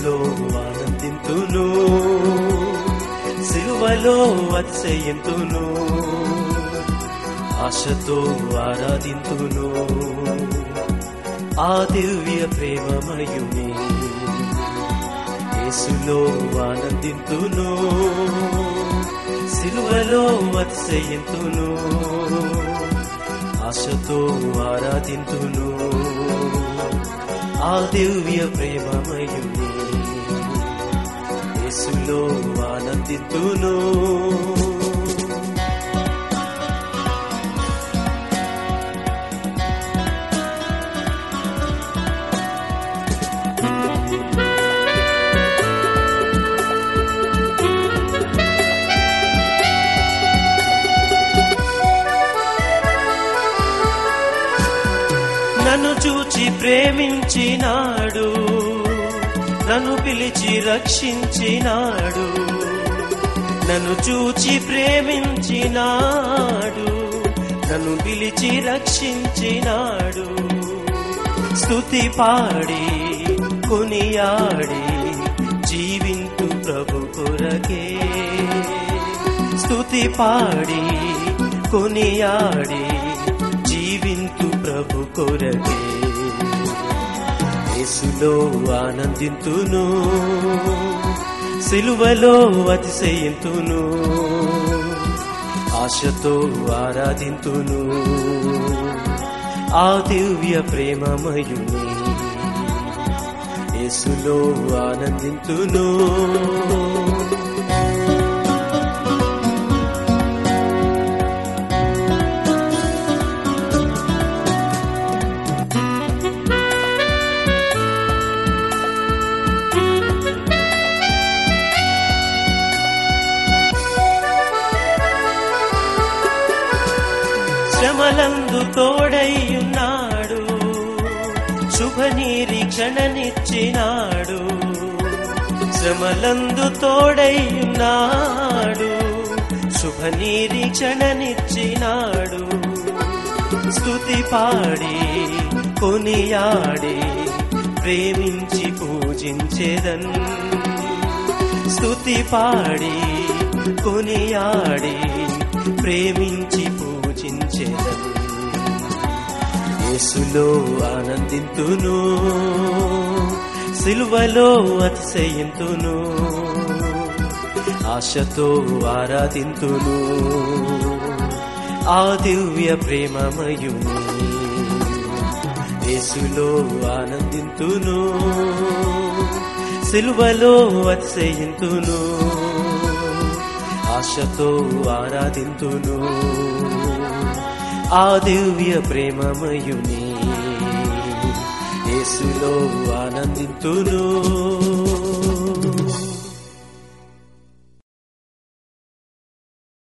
యేసులో ఆనందింతును సిలువలో అతిశయింతును ఆశతో ఆరాధింతును ఆ దివ్య ప్రేమమయుని యేసులో ఆనందింతును సిలువలో అతిశయింతును ఆశతో ఆరాధింతును ఆ దివ్య ప్రేమమయుని యేసులో ఆనందింతును నన్ను చూచి ప్రేమించినాడు నన్ను పిలిచి రక్షించినాడు నన్ను చూచి ప్రేమించినాడు నన్ను పిలిచి రక్షించినాడు స్తుతి పాడి కొనియాడి జీవింతు ప్రభు కొరకే స్తుతి పాడి కొనియాడి జీవింతు ప్రభు కొరకే యేసులో ఆనందింతును సిలువలో అతిశయింతును ఆశతో ఆరాధింతును ఆ దివ్య ప్రేమమయుని యేసులో ఆనందింతును శ్రమలందు తోడయ్యున్నాడు శుభ నిరీక్షణనిచ్చినాడు శ్రమలందు తోడయ్యున్నాడు శుభ నిరీక్షణనిచ్చినాడు స్తుతి పాడి కొనియాడి ప్రేమించి పూజించేదన్ స్తుతి పాడి కొనియాడి ప్రేమించి పూజించేదన్ యేసులో ఆనందింతును సిలువలో అతిశయింతును ఆశతో ఆరాధింతును ఆ దివ్య ప్రేమమయుని యేసులో ఆనందింతును సిలువలో అతిశయింతును ఆశతో ఆరాధింతును ఆ దివ్య ప్రేమమయుని యేసులో ఆనందింతును